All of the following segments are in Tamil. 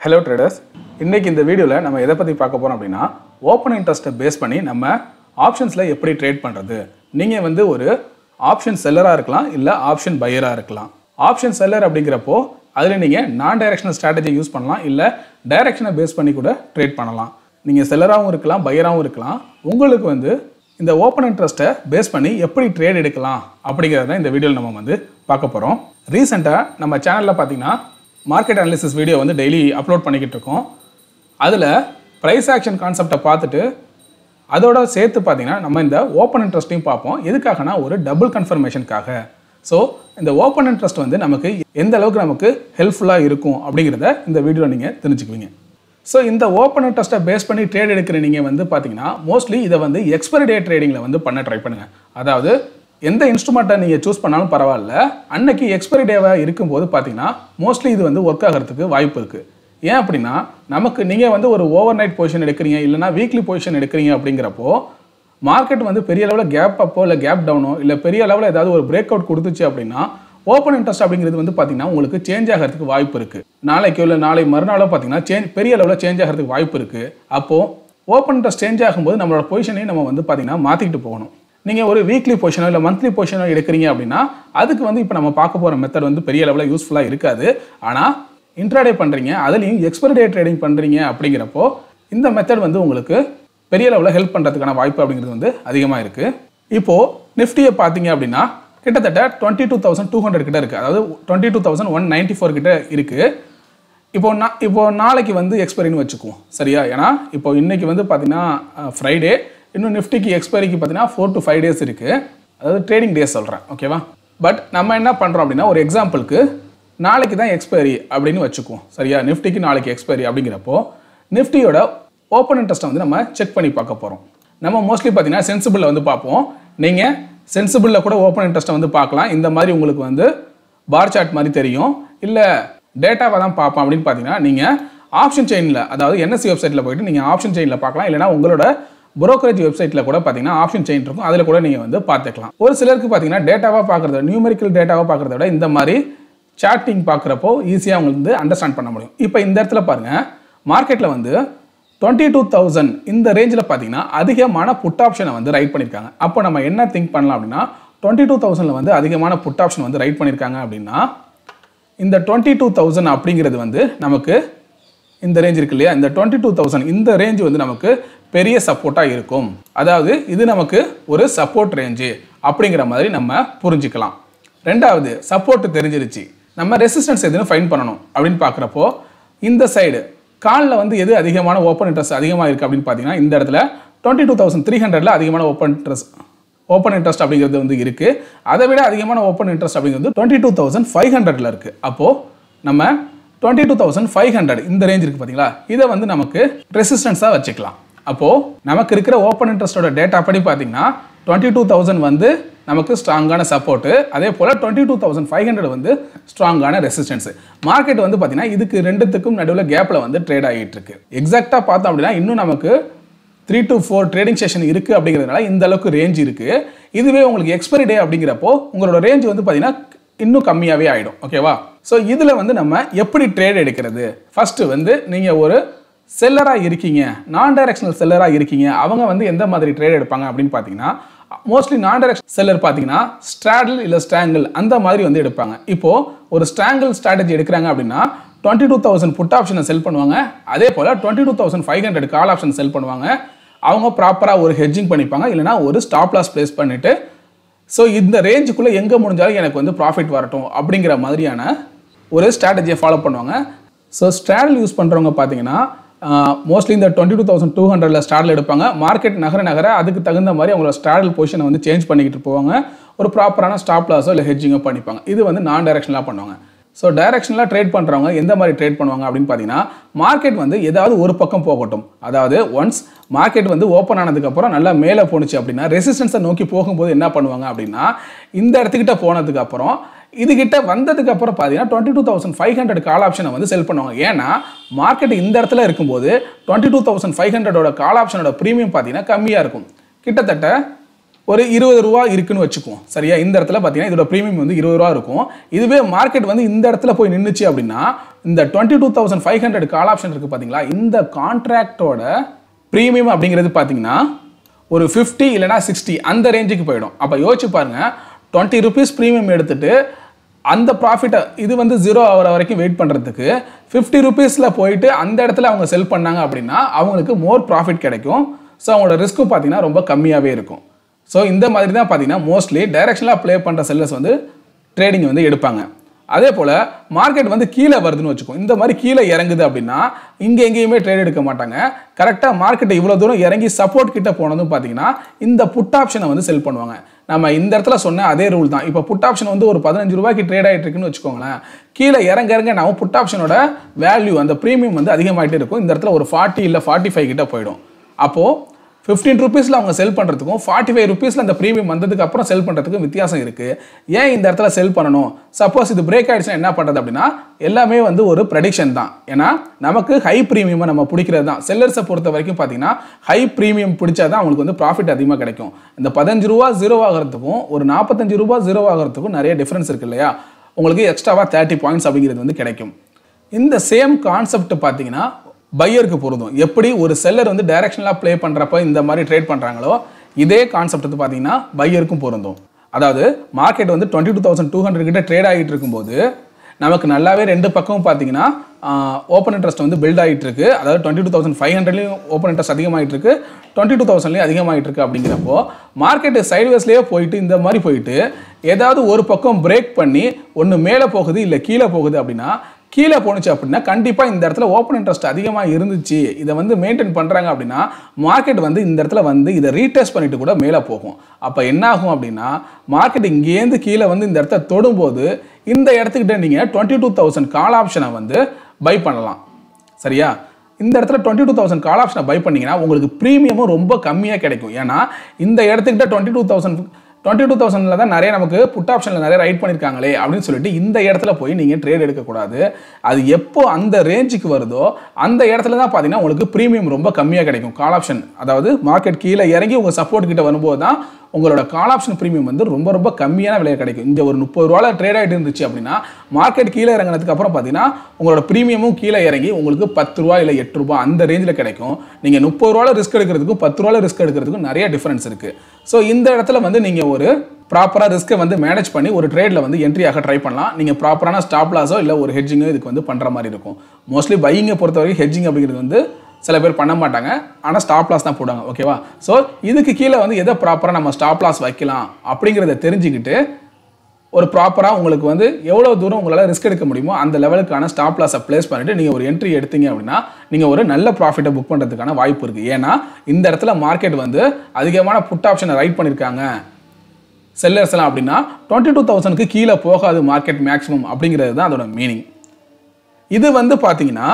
ஹலோ ட்ரேடர்ஸ் இன்னைக்கு இந்த வீடியோவில் நம்ம எதை பற்றி பார்க்க போகிறோம் அப்படின்னா ஓப்பன் இன்ட்ரெஸ்ட்டை பேஸ் பண்ணி நம்ம ஆப்ஷன்ஸில் எப்படி ட்ரேட் பண்ணுறது நீங்கள் வந்து ஒரு ஆப்ஷன் செல்லராக இருக்கலாம் இல்லை ஆப்ஷன் பையராக இருக்கலாம் ஆப்ஷன் செல்லர் அப்படிங்கிறப்போ அதில் நீங்கள் நான் டைரக்ஷனல் ஸ்ட்ராட்டஜி யூஸ் பண்ணலாம் இல்லை டைரக்ஷனை பேஸ் பண்ணி கூட ட்ரேட் பண்ணலாம் நீங்கள் செல்லராகவும் இருக்கலாம் பையராகவும் இருக்கலாம் உங்களுக்கு வந்து இந்த ஓப்பன் இன்ட்ரெஸ்ட்டை பேஸ் பண்ணி எப்படி ட்ரேட் எடுக்கலாம் அப்படிங்கிறத இந்த வீடியோவில் நம்ம வந்து பார்க்க போகிறோம் ரீசெண்டாக நம்ம சேனலில் பார்த்தீங்கன்னா மார்க்கெட் அனாலிசிஸ் வீடியோ வந்து டெய்லி அப்லோட் பண்ணிக்கிட்டு இருக்கோம் அதில் ப்ரைஸ் ஆக்ஷன் கான்செப்டை பார்த்துட்டு அதோட சேர்த்து பார்த்தீங்கன்னா நம்ம இந்த ஓப்பன் இன்ட்ரெஸ்ட்டையும் பார்ப்போம் எதுக்காகனா ஒரு டபுள் கன்ஃபர்மேஷனுக்காக ஸோ இந்த ஓப்பன் இன்ட்ரெஸ்ட் வந்து நமக்கு எந்த அளவுக்கு நமக்கு ஹெல்ப்ஃபுல்லாக இருக்கும் அப்படிங்கிறத இந்த வீடியோவில் நீங்கள் தெரிஞ்சுக்குவீங்க ஸோ இந்த ஓப்பன் இன்ட்ரெஸ்ட்டை பேஸ் பண்ணி ட்ரேட் எடுக்கிற நீங்கள் வந்து பார்த்தீங்கன்னா மோஸ்ட்லி இதை வந்து எக்ஸ்பைரி டே ட்ரேடிங்கில் வந்து பண்ண ட்ரை பண்ணுங்கள் அதாவது எந்த இன்ஸ்ட்ருமெண்ட்டை நீங்கள் சூஸ் பண்ணாலும் பரவாயில்ல அன்னைக்கு எக்ஸ்பைரி டேவாக இருக்கும்போது பார்த்தீங்கன்னா மோஸ்ட்லி இது வந்து ஒர்க் ஆகிறதுக்கு வாய்ப்பு இருக்குது ஏன் அப்படின்னா நமக்கு நீங்கள் வந்து ஒரு ஓவர் நைட் பொசிஷன் எடுக்கிறீங்க இல்லைனா வீக்லி பொசிஷன் எடுக்கிறீங்க அப்படிங்கிறப்போ மார்க்கெட் வந்து பெரிய லெவலில் கேப் அப்போ இல்லை கேப் டவுனோ இல்லை பெரிய லெவலில் ஏதாவது ஒரு பிரேக் அவுட் கொடுத்துச்சு அப்படின்னா ஓப்பன் இன்ட்ரெஸ்ட் அப்படிங்கிறது வந்து பார்த்தீங்கன்னா உங்களுக்கு சேஞ்ச் ஆகிறதுக்கு வாய்ப்பு இருக்குது நாளைக்கோ இல்லை நாளை மறுநாளோ பார்த்தீங்கன்னா சேஞ்ச் பெரிய லெவலில் சேஞ்ச் ஆகிறதுக்கு வாய்ப்பு இருக்குது அப்போது ஓப்பன் இன்ட்ரெஸ்ட் சேஞ்ச் ஆகும்போது நம்மளோட பொசிஷனையும் நம்ம வந்து பார்த்தீங்கன்னா மாற்றிக்கிட்டு போகணும் நீங்கள் ஒரு வீக்லி பொசிஷனோ இல்லை மந்த்லி பொசிஷனோ எடுக்கிறீங்க அப்படின்னா அதுக்கு வந்து இப்போ நம்ம பார்க்க போகிற மெத்தட் வந்து பெரிய லெவலில் யூஸ்ஃபுல்லாக இருக்காது ஆனால் இன்ட்ராடே பண்ணுறீங்க அதுலேயும் எக்ஸ்பைரி டே ட்ரேடிங் பண்ணுறீங்க அப்படிங்கிறப்போ இந்த மெத்தட் வந்து உங்களுக்கு பெரிய லெவலில் ஹெல்ப் பண்ணுறதுக்கான வாய்ப்பு அப்படிங்கிறது வந்து அதிகமாக இருக்குது இப்போது நிஃப்டியை பார்த்தீங்க அப்படின்னா கிட்டத்தட்ட twenty two thousand two hundred கிட்ட இருக்குது அதாவது twenty two thousand one ninety four கிட்ட இருக்குது இப்போ நான் இப்போ நாளைக்கு வந்து எக்ஸ்பைரின்னு வச்சுக்குவோம் சரியா ஏன்னா இப்போ இன்னைக்கு வந்து பார்த்தீங்கன்னா ஃப்ரைடே இன்னும் நிஃப்டிக்கு எக்ஸ்பைரிக்கு பார்த்தீங்கன்னா ஃபோர் டு ஃபைவ் டேஸ் இருக்குது அதாவது ட்ரேடிங் டேஸ் சொல்கிறேன் ஓகேவா பட் நம்ம என்ன பண்ணுறோம் அப்படின்னா ஒரு எக்ஸாம்பிளுக்கு நாளைக்கு தான் எக்ஸ்பைரி அப்படின்னு வச்சுக்குவோம் சரியா நிஃப்டிக்கு நாளைக்கு எக்ஸ்பைரி அப்படிங்கிறப்போ நிஃப்டியோட ஓப்பன் இன்ட்ரெஸ்ட்டை வந்து நம்ம செக் பண்ணி பார்க்க போகிறோம் நம்ம மோஸ்ட்லி பார்த்தீங்கன்னா சென்சிபிளில் வந்து பார்ப்போம் நீங்கள் சென்சிபிளில் கூட ஓப்பன் இன்ட்ரெஸ்ட்டை வந்து பார்க்கலாம் இந்த மாதிரி உங்களுக்கு வந்து பார் சார்ட் மாதிரி தெரியும் இல்லை டேட்டாவை தான் பார்ப்போம் அப்படின்னு பார்த்தீங்கன்னா நீங்கள் ஆப்ஷன் செயினில் அதாவது என்எஸ்சி வெப்சைட்டில் போயிட்டு நீங்கள் ஆப்ஷன் செயினில் பார்க்கலாம் இல்லைனா உங்களோட புரோக்கரேஜ் வெப்சைட்டில் கூட பார்த்தீங்கன்னா ஆப்ஷன் செயின் இருக்கும் அதில் கூட நீங்கள் வந்து பார்த்துக்கலாம் ஒரு சிலருக்கு பார்த்தீங்கன்னா டேட்டாவாக பார்க்குறத நியூமெரிக்கல் டேட்டாவாக பார்க்குறத விட இந்த மாதிரி சார்ட்டிங் பார்க்குறப்போ ஈஸியாக உங்களுக்கு வந்து அண்டர்ஸ்டாண்ட் பண்ண முடியும் இப்போ இந்த இடத்துல பாருங்கள் மார்க்கெட்டில் வந்து டுவெண்ட்டி டூ தௌசண்ட் இந்த ரேஞ்சில் பார்த்தீங்கன்னா அதிகமான புட் ஆப்ஷனை வந்து ரைட் பண்ணியிருக்காங்க அப்போ நம்ம என்ன திங்க் பண்ணலாம் அப்படின்னா டுவெண்ட்டி டூ தௌசண்டில் வந்து அதிகமான புட் ஆப்ஷன் வந்து ரைட் பண்ணியிருக்காங்க அப்படின்னா இந்த டுவெண்ட்டி டூ தௌசண்ட் அப்படிங்கிறது வந்து நமக்கு இந்த ரேஞ்ச் இருக்கு இல்லையா இந்த டுவெண்ட்டி டூ தௌசண்ட் இந்த ரேஞ்ச் வந்து நமக்கு பெரிய சப்போர்ட்டாக இருக்கும் அதாவது இது நமக்கு ஒரு சப்போர்ட் ரேஞ்சு அப்படிங்கிற மாதிரி நம்ம புரிஞ்சுக்கலாம் ரெண்டாவது சப்போர்ட் தெரிஞ்சிருச்சு நம்ம ரெசிஸ்டன்ஸ் எதுன்னு ஃபைன் பண்ணணும் அப்படின்னு பார்க்குறப்போ இந்த சைடு காலில் வந்து எது அதிகமான ஓப்பன் இன்ட்ரெஸ்ட் அதிகமாக இருக்குது அப்படின்னு பார்த்தீங்கன்னா இந்த இடத்துல டுவெண்ட்டி டூ தௌசண்ட் த்ரீ ஹண்ட்ரடில் அதிகமான ஓப்பன் இன்ட்ரெஸ்ட் ஓப்பன் இன்ட்ரெஸ்ட் அப்படிங்கிறது வந்து இருக்குது அதை விட அதிகமான ஓப்பன் இன்ட்ரெஸ்ட் அப்படிங்கிறது டுவெண்ட்டி டூ தௌசண்ட் ஃபைவ் ஹண்ட்ரட்ல இருக்குது அப்போது நம்ம twenty two thousand five hundred இந்த ரேஞ்ச் இருக்குது பார்த்தீங்களா இதை வந்து நமக்கு ரெசிஸ்டன்ஸாக வச்சுக்கலாம் அப்போது நமக்கு இருக்கிற ஓப்பன் இன்ட்ரெஸ்ட்டோட டேட்டா படி பார்த்தீங்கன்னா டுவெண்ட்டி டூ தௌசண்ட் வந்து நமக்கு ஸ்ட்ராங்கான சப்போர்ட்டு அதே போல் twenty two thousand five hundred வந்து ஸ்ட்ராங்கான ரெசிஸ்டன்ஸ் மார்க்கெட் வந்து பார்த்தீங்கன்னா இதுக்கு ரெண்டுத்துக்கும் நடுவில் கேப்பில் வந்து ட்ரேட் ஆகிட்டு இருக்கு எக்ஸாக்டாக பார்த்தோம் அப்படின்னா இன்னும் நமக்கு three to four trading session இருக்குது அப்படிங்கிறதுனால இந்த அளவுக்கு ரேஞ்ச் இருக்குது இதுவே உங்களுக்கு எக்ஸ்பைரி டே அப்படிங்கிறப்போ உங்களோட ரேஞ்ச் வந்து பார்த்தீங்கன்னா இன்னும் கம்மியாகவே ஆகிடும் ஓகேவா ஸோ இதில் வந்து நம்ம எப்படி ட்ரேட் எடுக்கிறது ஃபஸ்ட்டு வந்து நீங்கள் ஒரு செல்லராக இருக்கீங்க நான் டைரக்ஷனல் செல்லராக இருக்கீங்க அவங்க வந்து எந்த மாதிரி ட்ரேட் எடுப்பாங்க அப்படின்னு பார்த்தீங்கன்னா மோஸ்ட்லி நான் டைரக்ஷன் செல்லர் பார்த்தீங்கன்னா ஸ்ட்ராடில் இல்லை ஸ்ட்ராங்கிள் அந்த மாதிரி வந்து எடுப்பாங்க இப்போது ஒரு ஸ்ட்ராங்கிள் ஸ்ட்ராட்டஜி எடுக்கிறாங்க அப்படின்னா டுவெண்ட்டி டூ தௌசண்ட் புட் ஆப்ஷனை செல் பண்ணுவாங்க அதே போல் twenty two thousand five hundred call option sell பண்ணுவாங்க அவங்க ப்ராப்பராக ஒரு ஹெட்ஜிங் பண்ணிப்பாங்க இல்லைனா ஒரு ஸ்டாப் லாஸ் ப்ளேஸ் பண்ணிவிட்டு ஸோ இந்த ரேஞ்சுக்குள்ளே எங்கே முடிஞ்சாலும் எனக்கு வந்து ப்ராஃபிட் வரட்டும் அப்படிங்கிற மாதிரியான ஒரு ஸ்ட்ராட்டஜியை ஃபாலோ பண்ணுவாங்க ஸோ ஸ்ட்ராடல் யூஸ் பண்ணுறவங்க பார்த்தீங்கன்னா மோஸ்ட்லி இந்த டுவெண்ட்டி டூ தௌசண்ட் டூ ஹண்ட்ரட்ல ஸ்டாடில் எடுப்பாங்க மார்க்கெட் நகர நகர அதுக்கு தகுந்த மாதிரி அவங்களோட ஸ்டாடல் பொசிஷனை வந்து சேஞ்ச் பண்ணிக்கிட்டு போவாங்க ஒரு ப்ராப்பரான ஸ்டாப் லாஸோ இல்லை ஹெட்ஜிங்கோ பண்ணிப்பாங்க இது வந்து நான் டைரக்ஷனலாக பண்ணுவாங்க ஸோ டைரக்ஷனலாக ட்ரேட் பண்ணுறவங்க எந்த மாதிரி ட்ரேட் பண்ணுவாங்க அப்படின்னு பார்த்தீங்கன்னா மார்க்கெட் வந்து ஏதாவது ஒரு பக்கம் போகட்டும் அதாவது ஒன்ஸ் மார்க்கெட் வந்து ஓப்பன் ஆனதுக்கப்புறம் நல்லா மேலே போணுச்சு அப்படின்னா ரெசிஸ்டன்ஸை நோக்கி போகும்போது என்ன பண்ணுவாங்க அப்படின்னா இந்த இடத்துக்கிட்ட போனதுக்கப்புறம் இதுகிட்ட வந்ததுக்கு அப்புறம் பார்த்தீங்கன்னா twenty two thousand five hundred call ஆப்ஷனை வந்து செல் பண்ணுவாங்க ஏன்னா மார்க்கெட் இந்த இடத்துல இருக்கும்போது டுவெண்ட்டி டூ தௌசண்ட் ஃபைவ் ஹண்ட்ரடோட கால் ஆப்ஷனோட ப்ரீமியம் பார்த்தீங்கன்னா கம்மியாக இருக்கும் கிட்டத்தட்ட ஒரு இருபது ரூபா இருக்குன்னு வச்சுக்குவோம் சரியா இந்த இடத்துல பார்த்தீங்கன்னா இதோட ப்ரீமியம் வந்து இருபது ரூபா இருக்கும் இதுவே மார்க்கெட் வந்து இந்த இடத்துல போய் நின்றுச்சு அப்படின்னா இந்த twenty two thousand five hundred call option இருக்குது பார்த்தீங்களா இந்த கான்ட்ராக்டோட ப்ரீமியம் அப்படிங்கிறது பார்த்தீங்கன்னா ஒரு ஃபிஃப்டி இல்லைனா சிக்ஸ்டி அந்த ரேஞ்சுக்கு போயிடும் அப்போ யோசிச்சு பாருங்க டுவெண்ட்டி ருபீஸ் ப்ரீமியம் எடுத்துட்டு அந்த ப்ராஃபிட்டை இது வந்து ஜீரோ ஆகிற வரைக்கும் வெயிட் பண்ணுறதுக்கு ஃபிஃப்டி ருபீஸில் போயிட்டு அந்த இடத்துல அவங்க செல் பண்ணாங்க அப்படின்னா அவங்களுக்கு மோர் ப்ராஃபிட் கிடைக்கும் ஸோ அவங்களோட ரிஸ்க்கும் பார்த்தீங்கன்னா ரொம்ப கம்மியாகவே இருக்கும் ஸோ இந்த மாதிரி தான் பார்த்தீங்கன்னா மோஸ்ட்லி டைரக்ஷனலாக ப்ளே பண்ணுற செல்லர்ஸ் வந்து ட்ரேடிங் வந்து எடுப்பாங்க அதே போல் மார்க்கெட் வந்து கீழே வருதுன்னு வச்சுக்கோ இந்த மாதிரி கீழே இறங்குது அப்படின்னா இங்கே எங்கேயுமே ட்ரேட் எடுக்க மாட்டாங்க கரெக்டாக மார்க்கெட் இவ்வளோ தூரம் இறங்கி சப்போர்ட் கிட்ட போனதும் பார்த்தீங்கன்னா இந்த புட் ஆப்ஷனை வந்து செல் பண்ணுவாங்க நம்ம இந்த இடத்துல சொன்ன அதே ரூல் தான் இப்போ புட் ஆப்ஷன் வந்து ஒரு பதினஞ்சு ரூபாய்க்கு ட்ரேட் ஆகிட்டு இருக்குன்னு வச்சுக்கோங்களேன் கீழே இறங்க இறங்க நம்ம புட் ஆப்ஷனோட வேல்யூ அந்த ப்ரீமியம் வந்து அதிகமாகிட்டே இருக்கும் இந்த இடத்துல ஒரு ஃபார்ட்டி இல்லை ஃபார்ட்டி ஃபைவ் கிட்ட போயிடும் அப்போது ஃபிஃப்டீன் ருபீஸில் அவங்க செல் பண்ணுறதுக்கும் ஃபார்ட்டி ஃபைவ் ருபீஸில் அந்த ப்ரீமியம் வந்ததுக்கு அப்புறம் செல் பண்ணுறதுக்கும் வித்தியாசம் இருக்குது ஏன் இந்த இடத்துல செல் பண்ணணும் சப்போஸ் இது பிரேக் ஆயிடுச்சுன்னா என்ன பண்ணுறது அப்படின்னா எல்லாமே வந்து ஒரு ப்ரெடிக்ஷன் தான் ஏன்னா நமக்கு ஹை ப்ரீமியமை நம்ம பிடிக்கிறது தான் செல்லர்ஸை பொறுத்த வரைக்கும் பார்த்தீங்கன்னா ஹை ப்ரீமியம் பிடிச்சா தான் அவங்களுக்கு வந்து ப்ராஃபிட் அதிகமாக கிடைக்கும் இந்த பதினஞ்சு ரூபா ஜீரோ ஆகிறதுக்கும் ஒரு நாற்பத்தஞ்சு ரூபா ஜீரோ ஆகிறதுக்கும் நிறைய டிஃப்ரென்ஸ் இருக்கு இல்லையா உங்களுக்கு எக்ஸ்ட்ராவாக தேர்ட்டி பாயிண்ட்ஸ் அப்படிங்கிறது வந்து கிடைக்கும் இந்த சேம் கான்செப்ட் பார்த்தீங்கன்னா பையருக்கு பொருந்தும் எப்படி ஒரு செல்லர் வந்து டைரக்ஷனலாக ப்ளே பண்ணுறப்ப இந்த மாதிரி ட்ரேட் பண்ணுறாங்களோ இதே கான்செப்ட் வந்து பார்த்தீங்கன்னா பையருக்கும் பொருந்தும் அதாவது மார்க்கெட் வந்து twenty two thousand two hundred கிட்ட ட்ரேட் ஆகிட்டு இருக்கும்போது நமக்கு நல்லாவே ரெண்டு பக்கமும் பார்த்தீங்கன்னா ஓப்பன் இன்ட்ரெஸ்ட் வந்து பில்ட் ஆகிட்டு இருக்கு அதாவது டுவெண்ட்டி டூ தௌசண்ட் ஃபைவ் ஹண்ட்ரட்லையும் ஓப்பன் இன்ட்ரெஸ்ட் அதிகமாகிட்டு இருக்கு டுவெண்ட்டி டூ தௌசண்ட்லேயும் அதிகமாகிட்டு இருக்கு அப்படிங்கிறப்போ மார்க்கெட்டு சைட்வேஸ்லேயே போயிட்டு இந்த மாதிரி போயிட்டு ஏதாவது ஒரு பக்கம் பிரேக் பண்ணி ஒன்று மேலே போகுது இல்லை கீழே போகுது அப்படின்னா கீழே போணுச்சு அப்படின்னா கண்டிப்பாக இந்த இடத்துல ஓப்பன் இன்ட்ரெஸ்ட் அதிகமாக இருந்துச்சு இதை வந்து மெயின்டைன் பண்ணுறாங்க அப்படின்னா மார்க்கெட் வந்து இந்த இடத்துல வந்து இதை ரீடெஸ்ட் பண்ணிட்டு கூட மேலே போகும் அப்போ என்ன ஆகும் அப்படின்னா மார்க்கெட் இங்கேருந்து கீழே வந்து இந்த இடத்த தொடும்போது இந்த இடத்துக்கிட்ட நீங்கள் டுவெண்ட்டி டூ தௌசண்ட் கால் ஆப்ஷனை வந்து பை பண்ணலாம் சரியா இந்த இடத்துல டுவெண்ட்டி டூ தௌசண்ட் கால் ஆப்ஷனை பை பண்ணீங்கன்னா உங்களுக்கு ப்ரீமியமும் ரொம்ப கம்மியாக கிடைக்கும் ஏன்னா இந்த இடத்துக்கிட்ட twenty two thousand twenty two தௌசண்டில் தான் நிறைய நமக்கு புட் ஆப்ஷனில் நிறைய ரைட் பண்ணியிருக்காங்களே அப்படின்னு சொல்லிட்டு இந்த இடத்துல போய் நீங்கள் ட்ரேட் எடுக்கக்கூடாது அது எப்போ அந்த ரேஞ்சுக்கு வருதோ அந்த இடத்துல தான் பார்த்தீங்கன்னா உங்களுக்கு ப்ரீமியம் ரொம்ப கம்மியாக கிடைக்கும் கால் ஆப்ஷன் அதாவது மார்க்கெட் கீழே இறங்கி உங்கள் சப்போர்ட் கிட்ட வரும்போது தான் உங்களோட கால் ஆப்ஷன் ப்ரீமியம் வந்து ரொம்ப ரொம்ப கம்மியான விலையை கிடைக்கும் இங்கே ஒரு முப்பது ரூபாயில் ட்ரேட் ஆகிட்டு இருந்துச்சு அப்படின்னா மார்க்கெட் கீழே இறங்கினதுக்கு அப்புறம் பார்த்தீங்கன்னா உங்களோட ப்ரீமியமும் கீழே இறங்கி உங்களுக்கு பத்து ரூபா இல்லை எட்டு ரூபா அந்த ரேஞ்சில் கிடைக்கும் நீங்கள் முப்பது ரூபாயில் ரிஸ்க் எடுக்கிறதுக்கும் பத்து ரூபாயில் ரிஸ்க் எடுக்கிறதுக்கும் நிறைய டிஃபரன்ஸ் இருக்குது ஸோ இந்த இடத்துல வந்து நீங்கள் ஒரு ப்ராப்பராக ரிஸ்க்கை வந்து மேனேஜ் பண்ணி ஒரு ட்ரேடில் வந்து என்ட்ரி ஆக ட்ரை பண்ணலாம் நீங்கள் ப்ராப்பரான ஸ்டாப் லாஸோ இல்லை ஒரு ஹெட்ஜிங்கோ இதுக்கு வந்து பண்ணுற மாதிரி இருக்கும் மோஸ்ட்லி பையிங்கை பொறுத்த வரைக்கும் ஹெட்ஜிங் அப்படிங்கிறது வந்து சில பேர் பண்ண மாட்டாங்க ஆனால் ஸ்டாப் லாஸ் தான் போடுவாங்க ஓகேவா ஸோ இதுக்கு கீழே வந்து எதை ப்ராப்பராக நம்ம ஸ்டாப் லாஸ் வைக்கலாம் அப்படிங்கிறத தெரிஞ்சுக்கிட்டு ஒரு ப்ராப்பராக உங்களுக்கு வந்து எவ்வளோ தூரம் உங்களால் ரிஸ்க் எடுக்க முடியுமோ அந்த லெவலுக்கான ஸ்டாப் லாஸை ப்ளேஸ் பண்ணிவிட்டு நீங்கள் ஒரு என்ட்ரி எடுத்தீங்க அப்படின்னா நீங்கள் ஒரு நல்ல ப்ராஃபிட்டை புக் பண்ணுறதுக்கான வாய்ப்பு இருக்குது ஏன்னா இந்த இடத்துல மார்க்கெட் வந்து அதிகமான புட் ஆப்ஷனை ரைட் பண்ணியிருக்காங்க செல்லர்ஸ் எல்லாம் அப்படின்னா டுவெண்ட்டி டூ தௌசண்ட்க்கு கீழே போகாது மார்க்கெட் மேக்ஸிமம் அப்படிங்கிறது தான் அதோட மீனிங் இது வந்து பார்த்தீங்கன்னா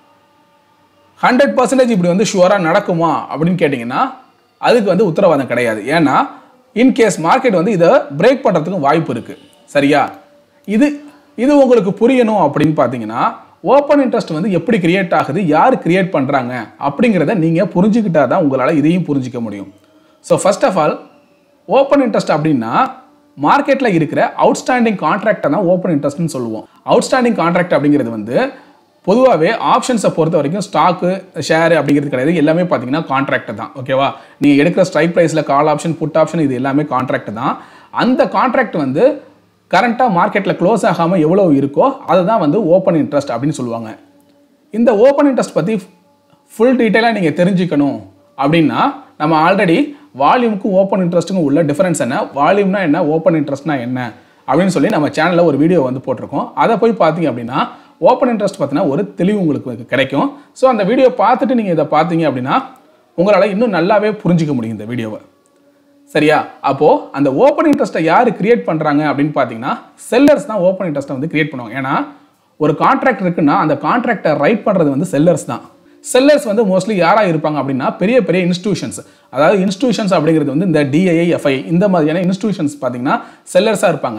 ஹண்ட்ரட் பர்சன்டேஜ் இப்படி வந்து ஷுவராக நடக்குமா அப்படின்னு கேட்டிங்கன்னா அதுக்கு வந்து உத்தரவாதம் கிடையாது ஏன்னா இன்கேஸ் மார்க்கெட் வந்து இதை பிரேக் பண்ணுறதுக்கும் வாய்ப்பு இருக்குது சரியா இது இது உங்களுக்கு புரியணும் அப்படின்னு பார்த்தீங்கன்னா ஓப்பன் இன்ட்ரெஸ்ட் வந்து எப்படி கிரியேட் ஆகுது யார் கிரியேட் பண்ணுறாங்க அப்படிங்கிறத நீங்கள் புரிஞ்சுக்கிட்டா தான் உங்களால் இதையும் புரிஞ்சிக்க முடியும் so first of all open interest அப்படின்னா மார்க்கெட்டில் இருக்கிற அவுட்ஸ்டாண்டிங் கான்ட்ராக்டை தான் ஓப்பன் இன்ட்ரெஸ்ட்னு சொல்லுவோம் அவுட்ஸ்டாண்டிங் கான்ட்ராக்ட் அப்படிங்கிறது வந்து பொதுவாகவே ஆப்ஷன்ஸை பொறுத்த வரைக்கும் ஸ்டாக்கு ஷேர் அப்படிங்கிறது கிடையாது எல்லாமே பார்த்தீங்கன்னா கான்ட்ராக்ட் தான் ஓகேவா நீங்கள் எடுக்கிற ஸ்ட்ரைக் ப்ரைஸில் கால் ஆப்ஷன் புட் ஆப்ஷன் இது எல்லாமே கான்ட்ராக்ட் தான் அந்த கான்ட்ராக்ட் வந்து கரண்ட்டாக மார்க்கெட்டில் க்ளோஸ் ஆகாமல் எவ்வளோ இருக்கோ அதுதான் வந்து ஓப்பன் இன்ட்ரெஸ்ட் அப்படின்னு சொல்லுவாங்க இந்த ஓப்பன் இன்ட்ரெஸ்ட் பற்றி ஃபுல் டீட்டெயிலாக நீங்கள் தெரிஞ்சுக்கணும் அப்படின்னா நம்ம ஆல்ரெடி வால்யூமுக்கும் ஓப்பன் இன்ட்ரெஸ்ட்டுக்கும் உள்ள டிஃபரன்ஸ் என்ன வால்யூம்னா என்ன ஓப்பன் இன்ட்ரெஸ்ட்னா என்ன அப்படின்னு சொல்லி நம்ம சேனலில் ஒரு வீடியோ வந்து போட்டிருக்கோம் அதை போய் பார்த்தீங்க அப்படின்னா ஓப்பன் இன்ட்ரெஸ்ட் பார்த்தீங்கன்னா ஒரு தெளிவு உங்களுக்கு கிடைக்கும் ஸோ அந்த வீடியோ பார்த்துட்டு நீங்கள் இதை பார்த்தீங்க அப்படின்னா உங்களால் இன்னும் நல்லாவே புரிஞ்சிக்க முடியும் இந்த வீடியோவை சரியா அப்போ அந்த ஓப்பன் இன்ட்ரெஸ்ட்டை யார் கிரியேட் பண்றாங்க அப்படின்னு பார்த்தீங்கன்னா செல்லர்ஸ் தான் ஓப்பன் இன்ட்ரெஸ்ட்டை வந்து கிரியேட் பண்ணுவாங்க ஏன்னா ஒரு கான்ட்ராக்ட் இருக்குன்னா அந்த கான்ட்ராக்டை ரைட் பண்றது வந்து செல்லர்ஸ் தான் செல்லர்ஸ் வந்து மோஸ்ட்லி யாராக இருப்பாங்க அப்படின்னா பெரிய பெரிய இன்ஸ்டியூஷன்ஸ் அதாவது இன்ஸ்டியூஷன்ஸ் அப்படிங்கிறது வந்து இந்த டிஐஐ எஃப்ஐ இந்த மாதிரியான இன்ஸ்டியூஷன்ஸ் பார்த்தீங்கன்னா செல்லர்ஸாக இருப்பாங்க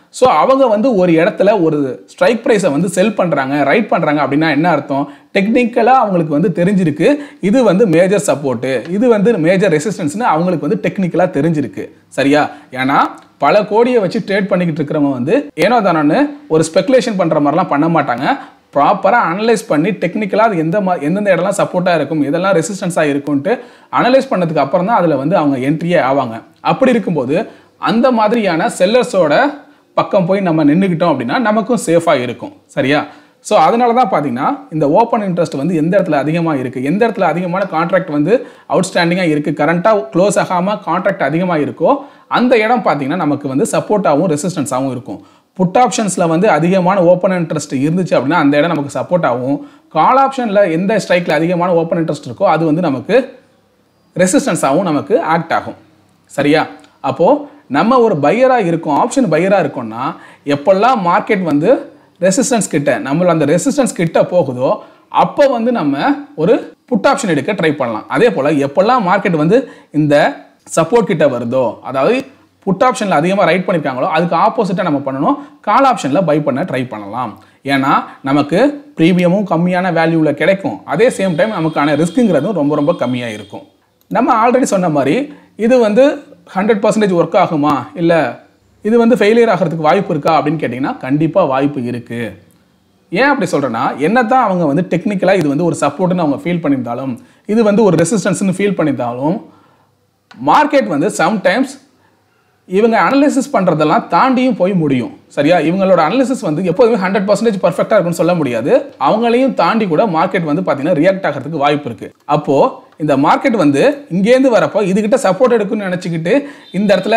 ஸோ அவங்க வந்து ஒரு இடத்துல ஒரு ஸ்ட்ரைக் ப்ரைஸை வந்து செல் பண்ணுறாங்க ரைட் பண்ணுறாங்க அப்படின்னா என்ன அர்த்தம் டெக்னிக்கலாக அவங்களுக்கு வந்து தெரிஞ்சிருக்கு இது வந்து மேஜர் சப்போர்ட்டு இது வந்து மேஜர் ரெசிஸ்டன்ஸ்னு அவங்களுக்கு வந்து டெக்னிக்கலாக தெரிஞ்சிருக்கு சரியா ஏன்னா பல கோடியை வச்சு ட்ரேட் பண்ணிக்கிட்டு இருக்கிறவங்க வந்து ஏனோ தானோன்னு ஒரு ஸ்பெகுலேஷன் பண்ணுற மாதிரிலாம் பண்ண மாட்டாங்க ப்ராப்பராக அனலைஸ் பண்ணி டெக்னிக்கலாக அது எந்த மா எந்தெந்த இடம்லாம் சப்போர்ட்டாக இருக்கும் எதெல்லாம் ரெசிஸ்டன்ஸாக இருக்கும்ட்டு அனலைஸ் பண்ணதுக்கு அப்புறம் தான் அதில் வந்து அவங்க என்ட்ரியே ஆவாங்க அப்படி இருக்கும்போது அந்த மாதிரியான செல்லர்ஸோட பக்கம் போய் நம்ம நின்றுக்கிட்டோம் அப்படின்னா நமக்கும் சேஃபாக இருக்கும் சரியா ஸோ அதனால தான் பார்த்தீங்கன்னா இந்த ஓப்பன் இன்ட்ரெஸ்ட் வந்து எந்த இடத்துல அதிகமாக இருக்குது எந்த இடத்துல அதிகமான கான்ட்ராக்ட் வந்து அவுட்ஸ்டாண்டிங்காக இருக்குது கரண்ட்டாக க்ளோஸ் ஆகாமல் கான்ட்ராக்ட் அதிகமாக இருக்கோ அந்த இடம் பார்த்தீங்கன்னா நமக்கு வந்து சப்போர்ட்டாகவும் ரெசிஸ்டன்ஸாகவும் இருக்கும் புட் ஆப்ஷன்ஸில் வந்து அதிகமான ஓப்பன் இன்ட்ரெஸ்ட் இருந்துச்சு அப்படின்னா அந்த இடம் நமக்கு சப்போர்ட் ஆகும் கால் ஆப்ஷனில் எந்த ஸ்ட்ரைக்கில் அதிகமான ஓப்பன் இன்ட்ரெஸ்ட் இருக்கோ அது வந்து நமக்கு ரெசிஸ்டன்ஸாகவும் நமக்கு ஆக்ட் ஆகும் சரியா அப்போது நம்ம ஒரு பையராக இருக்கோம் ஆப்ஷன் பையராக இருக்கோம்னா எப்பெல்லாம் மார்க்கெட் வந்து ரெசிஸ்டன்ஸ் கிட்ட நம்மள அந்த ரெசிஸ்டன்ஸ் கிட்ட போகுதோ அப்போ வந்து நம்ம ஒரு புட் ஆப்ஷன் எடுக்க ட்ரை பண்ணலாம் அதே போல் எப்பெல்லாம் மார்க்கெட் வந்து இந்த சப்போர்ட் கிட்ட வருதோ அதாவது புட் ஆப்ஷனில் அதிகமாக ரைட் பண்ணியிருக்காங்களோ அதுக்கு ஆப்போசிட்டாக நம்ம பண்ணணும் கால் ஆப்ஷனில் பை பண்ண ட்ரை பண்ணலாம் ஏன்னா நமக்கு ப்ரீமியமும் கம்மியான வேல்யூவில் கிடைக்கும் அதே சேம் டைம் நமக்கான ரிஸ்க்குங்கிறதும் ரொம்ப ரொம்ப கம்மியாக இருக்கும் நம்ம ஆல்ரெடி சொன்ன மாதிரி இது வந்து ஹண்ட்ரட் பர்சன்டேஜ் ஒர்க் ஆகுமா இல்லை இது வந்து ஃபெயிலியர் ஆகிறதுக்கு வாய்ப்பு இருக்கா அப்படின்னு கேட்டிங்கன்னா கண்டிப்பாக வாய்ப்பு இருக்குது ஏன் அப்படி சொல்கிறேன்னா என்ன தான் அவங்க வந்து டெக்னிக்கலாக இது வந்து ஒரு சப்போர்ட்னு அவங்க ஃபீல் பண்ணியிருந்தாலும் இது வந்து ஒரு ரெசிஸ்டன்ஸ்னு ஃபீல் பண்ணியிருந்தாலும் மார்க்கெட் வந்து சம்டைம்ஸ் இவங்க அனலிசிஸ் பண்ணுறதெல்லாம் தாண்டியும் போய் முடியும் சரியா இவங்களோட அனலிசிஸ் வந்து எப்போதுமே ஹண்ட்ரட் பர்சன்டேஜ் பர்ஃபெக்டாக இருக்குன்னு சொல்ல முடியாது அவங்களையும் தாண்டி கூட மார்க்கெட் வந்து பார்த்தீங்கன்னா ரியாக்ட் ஆகிறதுக்கு வாய்ப்பு இருக்குது அப்போது இந்த மார்க்கெட் வந்து இங்கேருந்து வரப்போ இதுகிட்ட சப்போர்ட் எடுக்குன்னு நினச்சிக்கிட்டு இந்த இடத்துல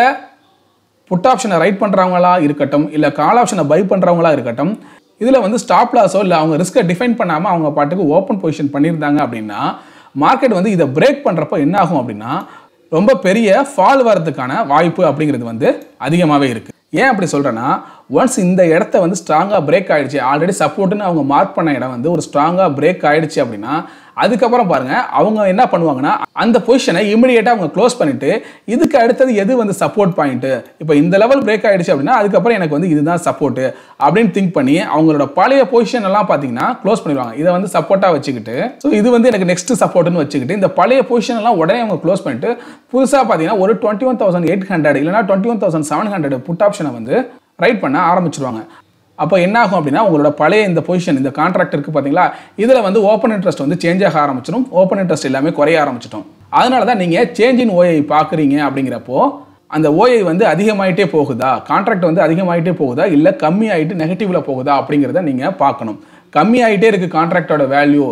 புட் ஆப்ஷனை ரைட் பண்ணுறவங்களா இருக்கட்டும் இல்லை கால் ஆப்ஷனை பை பண்ணுறவங்களா இருக்கட்டும் இதில் வந்து ஸ்டாப் லாஸோ இல்லை அவங்க ரிஸ்க்கை டிஃபைன் பண்ணாமல் அவங்க பாட்டுக்கு ஓப்பன் பொசிஷன் பண்ணியிருந்தாங்க அப்படின்னா மார்க்கெட் வந்து இதை பிரேக் பண்ணுறப்போ என்ன ஆகும் அப்படின்னா ரொம்ப பெரிய ஃபால் வரதுக்கான வாய்ப்பு அப்படிங்கிறது வந்து அதிகமாகவே இருக்குது ஏன் அப்படி சொல்கிறேன்னா ஒன்ஸ் இந்த இடத்த வந்து ஸ்ட்ராங்காக பிரேக் ஆயிடுச்சு ஆல்ரெடி சப்போர்ட்னு அவங்க மார்க் பண்ண இடம் வந்து ஒரு ஸ்ட்ராங்காக பிரேக் ஆயிடுச்சு அப்படின்னா அதுக்கப்புறம் பாருங்க அவங்க என்ன பண்ணுவாங்கன்னா அந்த பொசிஷனை இமிடியேட்டாக அவங்க க்ளோஸ் பண்ணிட்டு இதுக்கு அடுத்தது எது வந்து சப்போர்ட் பாயிண்ட் இப்போ இந்த லெவல் பிரேக் ஆயிடுச்சு அப்படின்னா அதுக்கப்புறம் எனக்கு வந்து இதுதான் சப்போர்ட் அப்படின்னு திங்க் பண்ணி அவங்களோட பழைய பொசிஷன் எல்லாம் பார்த்தீங்கன்னா க்ளோஸ் பண்ணிடுவாங்க இதை வந்து சப்போர்ட்டாக வச்சுக்கிட்டு ஸோ இது வந்து எனக்கு நெக்ஸ்ட் சப்போர்ட்னு வச்சுக்கிட்டு இந்த பழைய பொசிஷன் எல்லாம் உடனே அவங்க க்ளோஸ் பண்ணிட்டு புதுசாக பார்த்தீங்கன்னா ஒரு twenty one thousand eight hundred இல்லைனா twenty one thousand seven hundred put ஆப்ஷனை வந்து ரைட் பண்ண ஆரம்பிச்சிருவாங்க அப்போ என்ன ஆகும் அப்படின்னா உங்களோட பழைய இந்த பொசிஷன் இந்த கான்ட்ராக்ட் இருக்குது பார்த்தீங்களா இதில் வந்து ஓப்பன் இன்ட்ரெஸ்ட் வந்து சேஞ்ச் ஆக ஆரம்பிச்சிடும் ஓப்பன் இன்ட்ரெஸ்ட் எல்லாமே குறைய ஆரம்பிச்சிட்டோம் அதனால தான் நீங்கள் சேஞ்ச் இன் ஓஐ பார்க்குறீங்க அப்படிங்கிறப்போ அந்த ஓஐ வந்து அதிகமாயிட்டே போகுதா கான்ட்ராக்ட் வந்து அதிகமாயிட்டே போகுதா இல்லை கம்மி ஆகிட்டு நெகட்டிவில் போகுதா அப்படிங்கிறத நீங்கள் பார்க்கணும் கம்மி ஆகிட்டே இருக்குது கான்ட்ராக்டோட வேல்யூ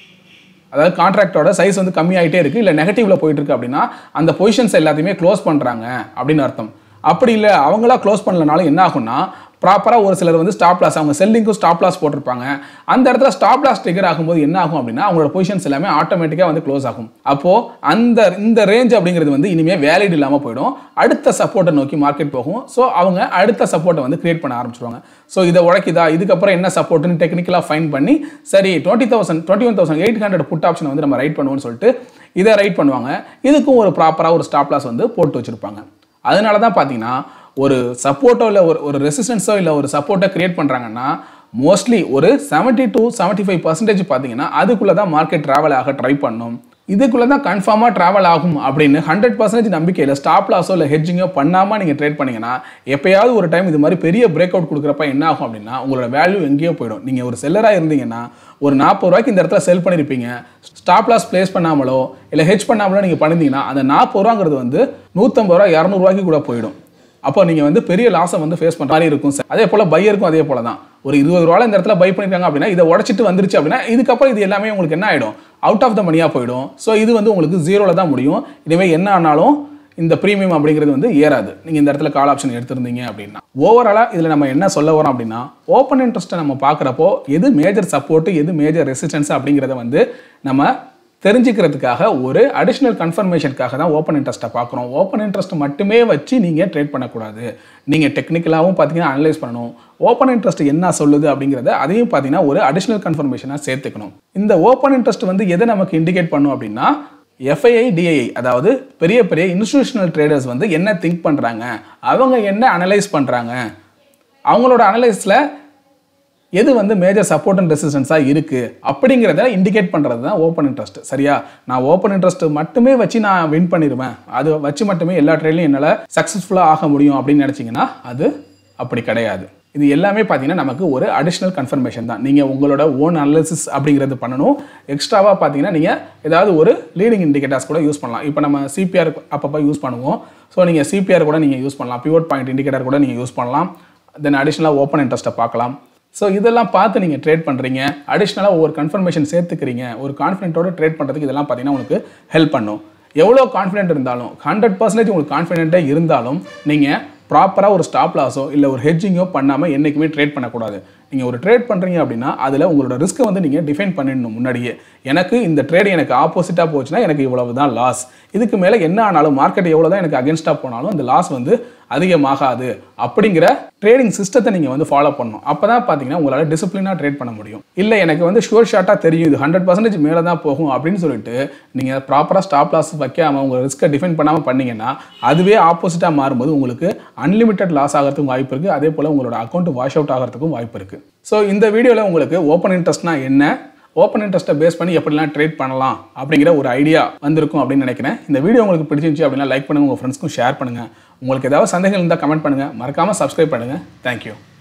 அதாவது கான்ட்ராக்டோட சைஸ் வந்து கம்மியாயிட்டே இருக்குது இல்லை நெகட்டிவ்ல போயிட்டு இருக்கு அப்படின்னா அந்த பொசிஷன்ஸ் எல்லாத்தையுமே க்ளோஸ் பண்ணுறாங்க அப்படின்னு அர்த்தம் அப்படி இல்லை அவங்களா க்ளோஸ் பண்ணலனாலும் என்ன ஆகும்னா ப்ராப்பராக ஒரு சிலர் வந்து ஸ்டாப் லாஸ் அவங்க செல்லிங்க்கும் ஸ்டாப் லாஸ் போட்டிருப்பாங்க அந்த இடத்துல ஸ்டாப் லாஸ் ட்ரிகர் ஆகும்போது என்ன ஆகும் அப்படின்னா அவங்களோட பொசிஷன்ஸ் எல்லாமே ஆட்டோமேட்டிக்காக வந்து க்ளோஸ் ஆகும் அப்போது அந்த இந்த ரேஞ்ச் அப்படிங்கிறது வந்து இனிமேல் வேலிட் இல்லாமல் போயிடும் அடுத்த சப்போர்ட்டை நோக்கி மார்க்கெட் போகும் ஸோ அவங்க அடுத்த சப்போர்ட்டை வந்து கிரியேட் பண்ண ஆரம்பிச்சிருவாங்க ஸோ இதை உடைக்குதா இதுக்கப்புறம் என்ன சப்போர்ட்னு டெக்னிக்கலாக ஃபைன் பண்ணி சரி twenty thousand twenty one thousand eight hundred put option வந்து நம்ம ரைட் பண்ணுவோம்னு சொல்லிட்டு இதை ரைட் பண்ணுவாங்க இதுக்கும் ஒரு ப்ராப்பராக ஒரு ஸ்டாப் லாஸ் வந்து போட்டு வச்சிருப்பாங்க அதனால தான் பார்த்தீங்கன்னா ஒரு சப்போர்ட்டோ இல்லை ஒரு ஒரு ரெசிஸ்டன்ஸோ இல்லை ஒரு சப்போர்ட்டை கிரியேட் பண்ணுறாங்கன்னா மோஸ்ட்லி ஒரு seventy to seventy five percentage பார்த்தீங்கன்னா அதுக்குள்ளே தான் மார்க்கெட் ட்ராவல் ஆக ட்ரை பண்ணும் இதுக்குள்ளே தான் கன்ஃபார்மாக ட்ராவல் ஆகும் அப்படின்னு ஹண்ட்ரட் பர்சன்டேஜ் நம்பிக்கையில் ஸ்டாப் லாஸோ இல்லை ஹெட்ஜிங்கோ பண்ணாமல் நீங்கள் ட்ரேட் பண்ணீங்கன்னா எப்பயாவது ஒரு டைம் இது மாதிரி பெரிய பிரேக் அவுட் கொடுக்குறப்ப என்ன ஆகும் அப்படின்னா உங்களோட வேல்யூ எங்கேயோ போயிடும் நீங்கள் ஒரு செல்லராக இருந்தீங்கன்னா ஒரு நாற்பது ரூபாய்க்கு இந்த இடத்துல செல் பண்ணியிருப்பீங்க ஸ்டாப் லாஸ் ப்ளேஸ் பண்ணாமலோ இல்லை ஹெச் பண்ணாமலோ நீங்கள் பண்ணியிருந்தீங்கன்னா அந்த நாற்பது ரூபாங்கிறது வந்து நூற்றம்பது ரூபா இரநூறுவாய்க்கு கூட போயிடும் அப்போ நீங்கள் வந்து பெரிய லாஸை வந்து ஃபேஸ் பண்ணுற மாதிரி இருக்கும் சார் அதே போல் பையருக்கும் அதே போல தான் ஒரு இருபது ரூபாய் இந்த இடத்துல பை பண்ணியிருக்காங்க அப்படின்னா இதை உடச்சிட்டு வந்துருச்சு அப்படின்னா இதுக்கப்புறம் இது எல்லாமே உங்களுக்கு என்ன ஆகிடும் அவுட் ஆஃப் த மணியாக போயிடும் ஸோ இது வந்து உங்களுக்கு ஜீரோவில் தான் முடியும் இனிமேல் என்ன ஆனாலும் இந்த ப்ரீமியம் அப்படிங்கிறது வந்து ஏறாது நீங்கள் இந்த இடத்துல கால் ஆப்ஷன் எடுத்திருந்தீங்க அப்படின்னா ஓவராலாக இதில் நம்ம என்ன சொல்ல வரோம் அப்படின்னா ஓப்பன் இன்ட்ரெஸ்ட்டை நம்ம பார்க்குறப்போ எது மேஜர் சப்போர்ட்டு எது மேஜர் ரெசிஸ்டன்ஸ் அப்படிங்கிறத வந்து நம்ம தெரிஞ்சுக்கிறதுக்காக ஒரு அடிஷ்னல் கன்ஃபர்மேஷனுக்காக தான் ஓப்பன் இன்ட்ரெஸ்ட்டை பார்க்குறோம் ஓப்பன் இன்ட்ரெஸ்ட் மட்டுமே வச்சு நீங்கள் ட்ரேட் பண்ணக்கூடாது நீங்கள் டெக்னிக்கலாகவும் பார்த்தீங்கன்னா அனலைஸ் பண்ணணும் ஓப்பன் இன்ட்ரெஸ்ட் என்ன சொல்லுது அப்படிங்கிறத அதையும் பார்த்தீங்கன்னா ஒரு அடிஷ்னல் கன்ஃபர்மேஷனாக சேர்த்துக்கணும் இந்த ஓப்பன் இன்ட்ரெஸ்ட் வந்து எதை நமக்கு இண்டிகேட் பண்ணும் அப்படின்னா எஃப்ஐஐ டிஐஐ அதாவது பெரிய பெரிய இன்ஸ்டிடியூஷனல் ட்ரேடர்ஸ் வந்து என்ன திங்க் பண்ணுறாங்க அவங்க என்ன அனலைஸ் பண்ணுறாங்க அவங்களோட அனலைஸில் எது வந்து மேஜர் சப்போர்ட் அண்ட் ரெசிஸ்டன்ஸாக இருக்குது அப்படிங்கிறத இண்டிகேட் பண்ணுறது தான் ஓப்பன் இன்ட்ரெஸ்ட் சரியா நான் ஓப்பன் இன்ட்ரெஸ்ட் மட்டுமே வச்சு நான் வின் பண்ணிடுவேன் அது வச்சு மட்டுமே எல்லா ட்ரேட்லையும் என்னால் சக்ஸஸ்ஃபுல்லாக ஆக முடியும் அப்படின்னு நினச்சிங்கன்னா அது அப்படி கிடையாது இது எல்லாமே பார்த்தீங்கன்னா நமக்கு ஒரு அடிஷ்னல் கன்ஃபர்மேஷன் தான் நீங்கள் உங்களோட ஓன் அனாலிசிஸ் அப்படிங்கிறது பண்ணணும் எக்ஸ்ட்ராவாக பார்த்தீங்கன்னா நீங்கள் ஏதாவது ஒரு லீடிங் இண்டிகேட்டர்ஸ் கூட யூஸ் பண்ணலாம் இப்போ நம்ம சிபிஆர் அப்பப்போ யூஸ் பண்ணுவோம் ஸோ நீங்கள் சிபிஆர் கூட நீங்கள் யூஸ் பண்ணலாம் பிவோட் பாயிண்ட் இண்டிகேட்டர் கூட நீங்கள் யூஸ் பண்ணலாம் தென் அடிஷ்னலாக ஓப்பன் இன்ட்ரெஸ்ட்டை பார்க்கலாம் ஸோ இதெல்லாம் பார்த்து நீங்கள் ட்ரேட் பண்ணுறீங்க அடிஷ்னலாக ஒரு கன்ஃபர்மேஷன் சேர்த்துக்கிறீங்க ஒரு கான்ஃபிடென்ட்டோட ட்ரேட் பண்ணுறதுக்கு இதெல்லாம் பார்த்தீங்கன்னா உங்களுக்கு ஹெல்ப் பண்ணும் எவ்வளோ கான்ஃபிடென்ட் இருந்தாலும் ஹண்ட்ரட் பர்சன்டேஜ் உங்களுக்கு கான்ஃபிடென்ட்டே இருந்தாலும் நீங்கள் ப்ராப்பராக ஒரு ஸ்டாப் லாஸோ இல்லை ஒரு ஹெட்ஜிங்கோ பண்ணாமல் என்றைக்குமே ட்ரேட் பண்ணக்கூடாது நீங்கள் ஒரு ட்ரேட் பண்ணுறீங்க அப்படின்னா அதில் உங்களோட ரிஸ்க்கை வந்து நீங்கள் டிஃபைன் பண்ணிடணும் முன்னாடியே எனக்கு இந்த ட்ரேட் எனக்கு ஆப்போசிட்டாக போச்சுன்னா எனக்கு இவ்வளவு தான் லாஸ் இதுக்கு மேலே என்ன ஆனாலும் மார்க்கெட் எவ்வளோ தான் எனக்கு அகேன்ஸ்டாக போனாலும் இந்த லாஸ் வந்து அதிகமாகாது அப்படிங்கிற ட்ரேடிங் சிஸ்டத்தை நீங்கள் வந்து ஃபாலோ பண்ணணும் அப்போ தான் பார்த்தீங்கன்னா உங்களால் டிசிப்ளினாக ட்ரேட் பண்ண முடியும் இல்லை எனக்கு வந்து ஷுவர் ஷார்ட்டாக தெரியும் இது ஹண்ட்ரட் பர்சன்டேஜ் மேலே தான் போகும் அப்படின்னு சொல்லிட்டு நீங்கள் ப்ராப்பராக ஸ்டாப் லாஸ் வைக்காமல் உங்கள் ரிஸ்க்கை டிஃபைன் பண்ணாமல் பண்ணீங்கன்னா அதுவே ஆப்போசிட்டாக மாறும்போது உங்களுக்கு அன்லிமிட்டட் லாஸ் ஆகிறதுக்கும் வாய்ப்பு இருக்குது அதே போல் உங்களோட அக்கௌண்ட் வாஷ் அவுட் ஆகிறதுக்கும் வாய்ப்பு இருக்குது ஸோ இந்த வீடியோவில் உங்களுக்கு ஓப்பன் இன்ட்ரெஸ்ட்னா என்ன ஓப்பன் இன்ட்ரெஸ்ட்டை பேஸ் பண்ணி எப்படிலாம் ட்ரேட் பண்ணலாம் அப்படிங்கிற ஒரு ஐடியா வந்திருக்கும் அப்படின்னு நினைக்கிறேன் இந்த வீடியோ உங்களுக்கு பிடிச்சிருந்துச்சு அப்படின்னா லைக் பண்ணுங்கள் உங்கள் ஃப்ரெண்ட்ஸ்க்கும் ஷேர் பண்ணுங்கள் உங்களுக்கு ஏதாவது சந்தேகங்கள் இருந்தால் கமெண்ட் பண்ணுங்கள் மறக்காமல் சப்ஸ்கிரைப் பண்ணுங்கள் தேங்க்யூ